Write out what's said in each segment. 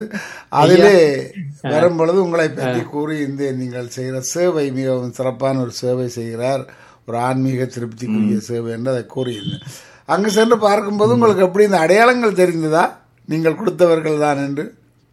அதிலே வரும் பொழுது உங்களை பற்றி கூறி இந்த நீங்கள் செய்கிற சேவை மிகவும் சிறப்பான ஒரு சேவை செய்கிறார் ஒரு ஆன்மீக திருப்திக்குரிய சேவை என்று அதை கூறியிருந்தேன் அங்கு சென்று பார்க்கும்போது உங்களுக்கு எப்படி இந்த அடையாளங்கள் தெரிந்ததா நீங்கள் கொடுத்தவர்கள் தான் என்று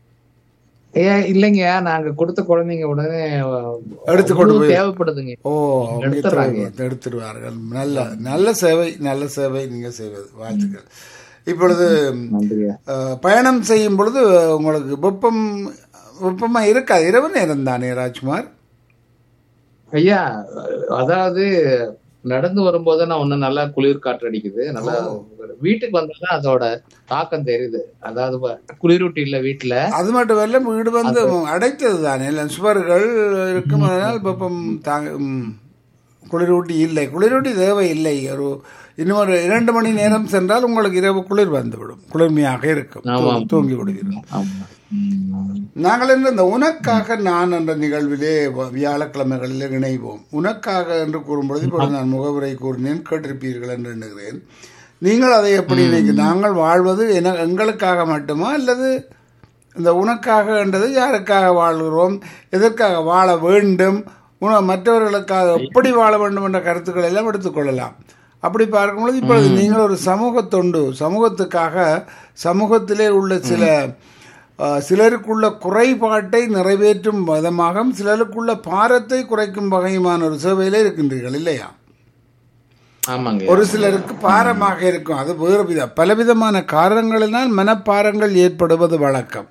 ஏ இல்லைங்க நாங்க கொடுத்த குழந்தைங்க உடனே எடுத்து கொண்டு அவ்வளவு போய் தேவைப்படுதுங்க ஓ அப்படியே எடுத்துடுறாங்க. தேவை- எடுத்துடுவார்கள் நல்ல நல்ல சேவை நல்ல சேவை நீங்க செய்வது வாழ்த்துக்கள் இப்பொழுது நன்றியா அஹ், பயணம் செய்யும் பொழுது உங்களுக்கு வெப்பம் வெப்பமா இருக்காது இரவு நேரம் தானே ராஜ்குமார் ஐயா அதாவது நடந்து வரும்போது நான் ஒண்ணு நல்லா குளிர் காற்று அடிக்குது நல்லா வீட்டுக்கு வந்தாதான் அதோட தாக்கம் தெரியுது அதாவது ப- குளிரூட்டி இல்ல வீட்டுல அது மட்டும் இல்ல வீடு வந்து அடைத்தது தானே இல்லை சுவர்கள் இருக்கும் அதனால் வெப்பம் தாங்க ம், குளிரூட்டி இல்லை குளிரூட்டி தேவை இல்லை ஒரு இன்னும் ஒரு இரண்டு மணி நேரம் சென்றால் உங்களுக்கு இரவு குளிர் வந்துவிடும் குளிர்மையாக இருக்கும் ஆமாம். தூங்கி விடுவீர்கள் ஆமா ம். நாங்கள் என்று இந்த உனக்காக நான் என்ற நிகழ்விலே வ- வியாழக்கிழமைகளில் இணைவோம் உனக்காக என்று கூறும்பொழுது இப்பொழுது நான் முகவுரை கூறினேன் கேட்டிருப்பீர்கள் என்று எண்ணுகிறேன் நீங்கள் அதை எப்படி நினைக்க நாங்கள் வாழ்வது என எங்களுக்காக மட்டுமா அல்லது இந்த உனக்காக என்றது யாருக்காக வாழ்கிறோம் எதற்காக வாழ வேண்டும் உன மற்றவர்களுக்காக எப்படி வாழ வேண்டும் என்ற கருத்துக்களை எல்லாம் எடுத்துக்கொள்ளலாம் அப்படி பார்க்கும்பொழுது இப்பொழுது நீங்கள் ஒரு சமூக தொண்டு சமூகத்துக்காக சமூகத்திலே உள்ள சில அஹ், சிலருக்குள்ள குறைபாட்டை நிறைவேற்றும் விதமாகவும் சிலருக்குள்ள பாரத்தை குறைக்கும் வகையுமான ஒரு சேவையிலே இருக்கின்றீர்கள் இல்லையா ஆமாங்க ஒரு சிலருக்கு பாரமாக இருக்கும் அது வேறு வித பலவிதமான காரணங்களினால் மனப்பாரங்கள் ஏற்படுவது வழக்கம்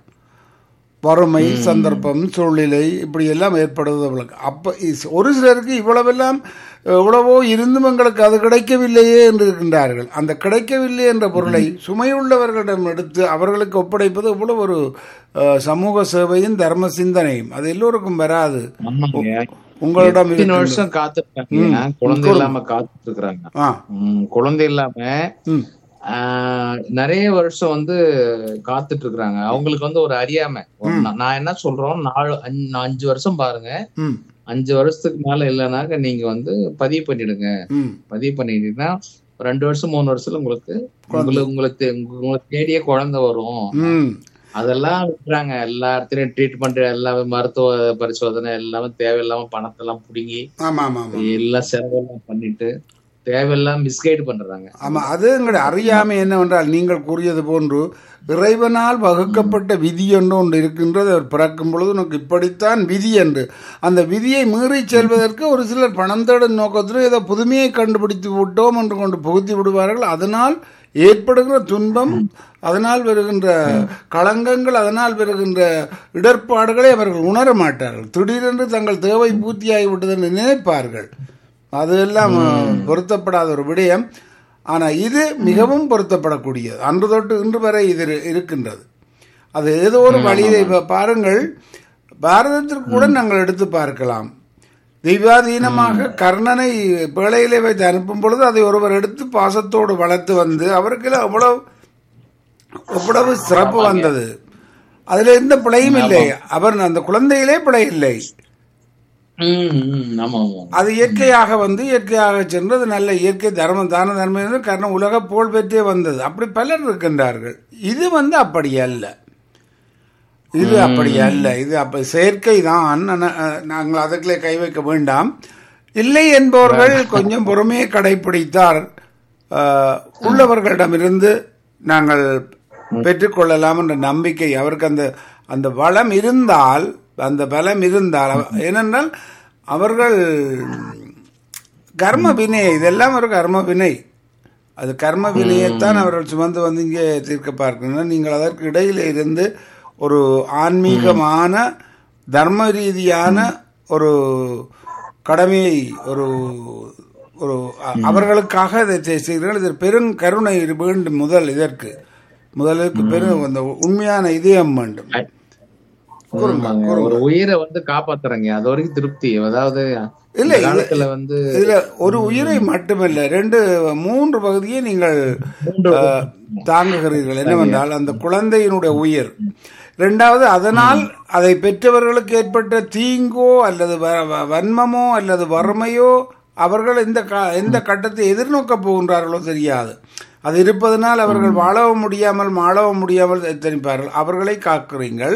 வறுமை சந்தர்ப்பம் சூழ்நிலை இப்படி எல்லாம் ஏற்படுவது வழக்கம் அப்ப இஸ்- ஒரு சிலருக்கு இவ்வளவெல்லாம் எவ்வளவோ இருந்தும் எங்களுக்கு அது கிடைக்கவில்லையே என்று இருக்கின்றார்கள் அந்த கிடைக்கவில்லை என்ற பொருளை சுமையுள்ளவர்களிடம் எடுத்து அவர்களுக்கு ஒப்படைப்பது இவ்வளவு ஒரு அஹ், சமூக சேவையும் தர்ம சிந்தனையும் அது எல்லோருக்கும் வராது ஆமாங்க உங்களிடம் இத்தனை இருக்கின்ற- வருஷம் காத்துருக்காங்க குழந்தை இல்லாம காத்துட்டு இருக்கிறாங்க ஆ ம், குழந்தை இல்லாம ம் ஆஹ், நிறைய வருஷம் வந்து காத்துட்டு இருக்கிறாங்க அவங்களுக்கு வந்து ஒரு அறியாமை ஒரு நா- நான் என்ன சொல்றோம் நாலு அஞ்சு- அஞ்சு வருஷம் பாருங்க ம் அஞ்சு வருஷத்துக்கு மேல இல்லைனாக்க நீங்க வந்து பதிவு பண்ணிடுங்க ம் பதிவு பண்ணிட்டீங்கன்னா ஒரு ரெண்டு வருஷம் மூணு வருஷத்துல உங்களுக்கு உங்களுக்கு உங்களுக்கு தே- உங்களுக்கு தேடிய குழந்தை வரும் ம் அதெல்லாம் விட்டுறாங்க எல்லா இடத்துலயும் ட்ரீட்மெண்ட் எல்லாமே மருத்துவ பரிசோதனை எல்லாமே தேவையில்லாம பணத்தை எல்லாம் புடுங்கி ஆமா ஆமா ஆமா எல்லாம் செலவெல்லாம் பண்ணிட்டு தேவையில்லாம் மிஸ்கைடு பண்றாங்க ஆமா அது எங்களுடைய அறியாமை என்னவென்றால் நீங்கள் கூறியது போன்று இறைவனால் வகுக்கப்பட்ட விதி என்று ஒன்று இருக்கின்றது அவர் பிறக்கும் பொழுது உனக்கு இப்படித்தான் விதி என்று அந்த விதியை மீறி செல்வதற்கு ஒரு சிலர் பணம் தேடும் நோக்கத்தில் ஏதோ புதுமையை கண்டுபிடித்து விட்டோம் என்று கொண்டு புகுத்தி விடுவார்கள் அதனால் ஏற்படுகிற துன்பம் அதனால் வருகின்ற களங்கங்கள் அதனால் வருகின்ற இடர்பாடுகளை அவர்கள் உணர மாட்டார்கள் திடீரென்று தங்கள் தேவை பூர்த்தியாகிவிட்டது என்று நினைப்பார்கள் அதெல்லாம் பொருத்தப்படாத ஒரு விடயம் ஆனால் இது மிகவும் பொருத்தப்படக்கூடியது அன்று தொட்டு இன்று வரை இது இரு- இருக்கின்றது அது ஏதோ ஒரு வழியை இப்ப பாருங்கள் பாரதத்திற்கு கூட நாங்கள் எடுத்து பார்க்கலாம் தெய்வாதீனமாக கர்ணனை பேழையிலே வைத்து அனுப்பும் பொழுது அதை ஒருவர் எடுத்து பாசத்தோடு வளர்த்து வந்து அவருக்கு அவ்வளவு அவ்வளவு சிறப்பு வந்தது அதுல எந்த பிழையும் இல்லை அவர் அந்த குழந்தையிலே பிழை இல்லை ம், ம், ஆமா ஆமா அது இயற்கையாக வந்து இயற்கையாக சென்று அது நல்ல இயற்கை தர்மம் தான தர்மம் என்று காரணம் உலக புகழ் பெற்றே வந்தது அப்படி பலர் இருக்கின்றார்கள் இது வந்து அப்படி அல்ல இது அப்படி அல்ல இது அப்ப செயற்கை தான் நாங்கள் அதுக்குள்ளே கை வைக்க வேண்டாம் இல்லை என்பவர்கள் கொஞ்சம் பொறுமையை கடைபிடித்தால் ஆஹ், உள்ளவர்களிடமிருந்து நாங்கள் பெற்றுக்கொள்ளலாம் என்ற நம்பிக்கை அவருக்கு அந்த அந்த வளம் இருந்தால் அந்த பலம் இருந்தால் அவ- ஏனென்றால் அவர்கள் கர்ம வினை இதெல்லாம் ஒரு கர்ம வினை அது கர்ம வினையைத்தான் அவர்கள் சுமந்து வந்து இங்கே தீர்க்க பார்க்கின்றனர் நீங்கள் அதற்கு இடையில இருந்து ஒரு ஆன்மீகமான தர்ம ரீதியான ஒரு கடமையை ஒரு ஒரு அ- அவர்களுக்காக இதை செய்- செய்கிறீர்கள் இது பெரும் கருணை இது வேண்டும் முதல் இதற்கு முதலுக்கு பெரும் அந்த உண்மையான இதயம் வேண்டும் ஆமாங்க. ஒரு உயிரை வந்து காப்பாத்துறாங்க அது வரைக்கும் திருப்தி அதாவது இல்ல, இந்த காலத்துல வந்து இதுல ஒரு உயிரை மட்டுமல்ல ரெண்டு மூன்று பகுதியை நீங்கள் அஹ், தாங்குகிறீர்கள் என்னவென்றால் அந்த குழந்தையினுடைய உயிர் ரெண்டாவது அதனால் அதை பெற்றவர்களுக்கு ஏற்பட்ட தீங்கோ அல்லது வ- வ- வன்மமோ அல்லது வறுமையோ அவர்கள் எந்த கா- எந்த கட்டத்தை எதிர்நோக்க போகின்றார்களோ தெரியாது அது இருப்பதனால் அவர்கள் வாழவும் முடியாமல் மாளவும் முடியாமல் எத்தனிப்பார்கள் அவர்களை காக்கிறீங்கள்